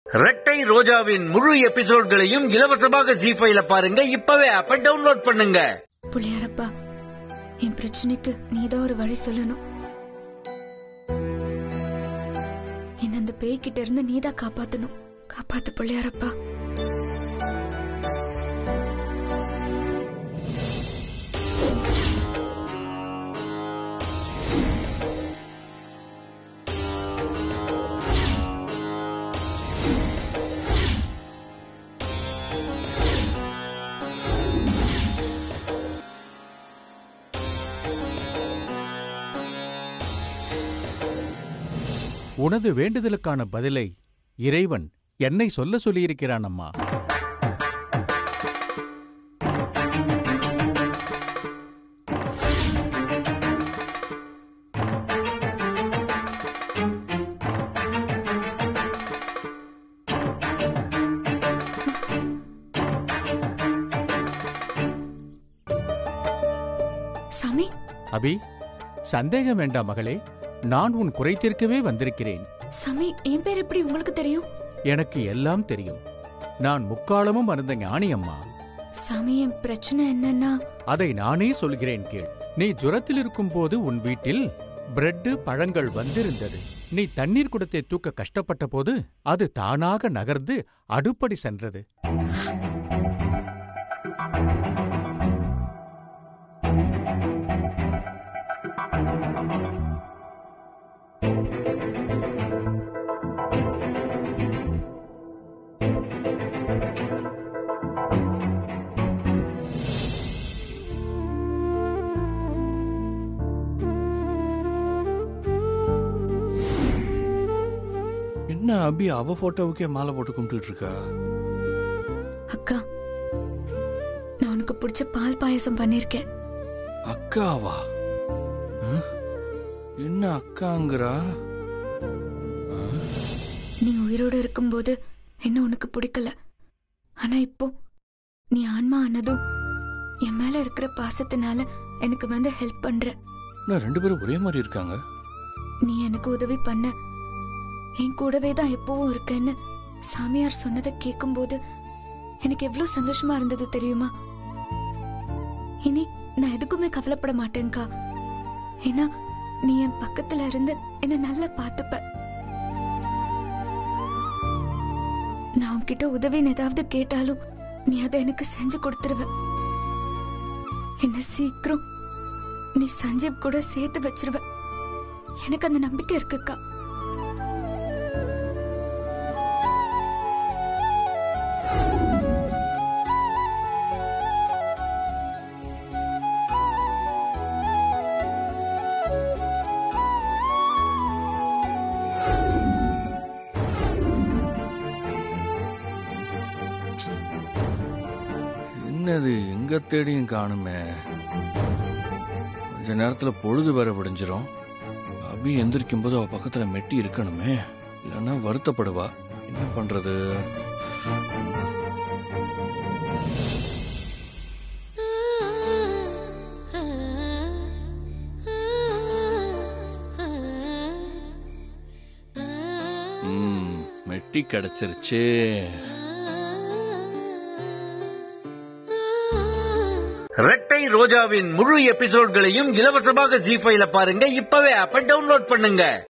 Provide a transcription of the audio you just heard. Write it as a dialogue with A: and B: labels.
A: ரெட்டை ரோஜாவின் முழு எபிசோட்களையும் இலவசமாக ஜி ஃபைல பாருங்க இப்பவே ஆப்பை டவுன்லோட் பண்ணுங்க
B: புள்ளியாரப்பா என் பிரச்சனைக்கு நீதான் ஒரு வழி சொல்லணும் என்ன அந்த பேய்கிட்ட இருந்து நீதான் காப்பாத்தணும் காப்பாத்து புள்ளியாரப்பா
C: உனது வேண்டுதலுக்கான பதிலை இறைவன் என்னை சொல்ல சொல்லியிருக்கிறான் அம்மா
B: சாமி
C: அபி சந்தேகம் வேண்டாம் மகளே நான் உன் குறை தீர்க்கவே வந்திருக்கிறேன்
B: சாமி என் பேர் எப்படி உங்களுக்கு தெரியும்
C: எனக்கு எல்லாம் தெரியும் நான் முக்காலமும் மறந்த ஞானி அம்மா
B: சாமி என் பிரச்சனை என்னன்னா
C: அதை நானே சொல்கிறேன் கேள் நீ ஜுரத்தில் இருக்கும்போது உன் வீட்டில் பிரெட்டு பழங்கள் வந்திருந்தது நீ தண்ணீர் குடத்தை தூக்க கஷ்டப்பட்ட போது அது தானாக நகர்ந்து அடுப்படி சென்றது
D: என்ன அபி அவ போட்டோவுக்கே மாலை போட்டு கும்பிட்டுட்டு இருக்கா
B: அக்கா நான் உனக்கு பிடிச்ச பால் பாயாசம் பண்ணிருக்கேன்
D: அக்காவா ஆ? என்ன அக்காங்கிறா ஆ?
B: நீ உயிரோட இருக்கும்போது என்ன உனக்கு பிடிக்கல ஆனா இப்போ நீ ஆன்மா ஆனதும் என் மேல இருக்கிற பாசத்தினால எனக்கு வந்து ஹெல்ப் பண்ற
D: என்ன ரெண்டு பேரும் ஒரே மாதிரி இருக்காங்க
B: நீ எனக்கு உதவி பண்ண என் கூடவே தான் எப்பவும் இருக்கேன்னு சாமியார் சொன்னதை கேட்கும்போது எனக்கு எவ்வளவு சந்தோஷமா இருந்தது தெரியுமா இனி நான் எதுக்குமே கவலைப்பட மாட்டேன்க்கா ஏன்னா நீ என் பக்கத்துல இருந்து என்ன நல்லா பார்த்துப்ப நான் உன்கிட்ட உதவின்னு ஏதாவது கேட்டாலும் நீ அதை எனக்கு செஞ்சு கொடுத்துருவ என்ன சீக்கிரம் நீ சஞ்சீவ் கூட சேர்த்து வச்சிருவ எனக்கு அந்த நம்பிக்கை இருக்குக்கா
D: என்னது எங்க தேடியும் காணுமே கொஞ்ச நேரத்துல பொழுது வேற விடிஞ்சிரும் அபி எந்திரிக்கும் போது அவ பக்கத்துல மெட்டி இருக்கணுமே இல்லைன்னா வருத்தப்படுவா என்ன பண்றது ம், மெட்டி கிடைச்சிருச்சு
A: ரெட்டை ரோஜாவின் முழு எபிசோட்களையும் இலவசமாக ஜி ஃபைல பாருங்க இப்பவே ஆப்பை டவுன்லோட் பண்ணுங்க